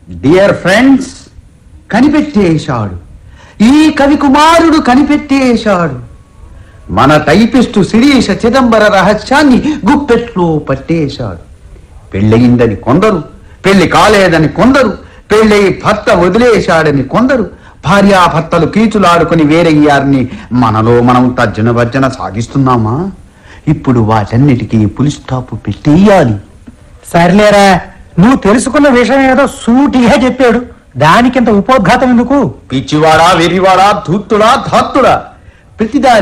dear friends కనిపెట్టేశాడు ఈ కవి కుమారుడు కనిపెట్టేశాడు మన టైపిస్టు శిరీష చిదంబర రహస్యాన్ని గుప్పెట్లో పట్టేశాడు పెళ్ళయిందని కొందరు పెళ్లి కాలేదని కొందరు పెళ్ళై భర్త వదిలేశాడని కొందరు భార్యాభర్తలు కీచులాడుకుని వేరయ్యారని మనలో మనం తర్జన భర్జన సాగిస్తున్నామా ఇప్పుడు వాటన్నిటికీ పులి స్టాప్ పెట్టేయాలి సర్లేరా నువ్వు తెలుసుకున్న విషయం ఏదో సూటిగా చెప్పాడు దానికింత ఉపోద్ఘాతం ఎందుకు పిచ్చివాడా వెర్రివాడా ధూర్తుడా ధాత్తుడా ప్రతిదాని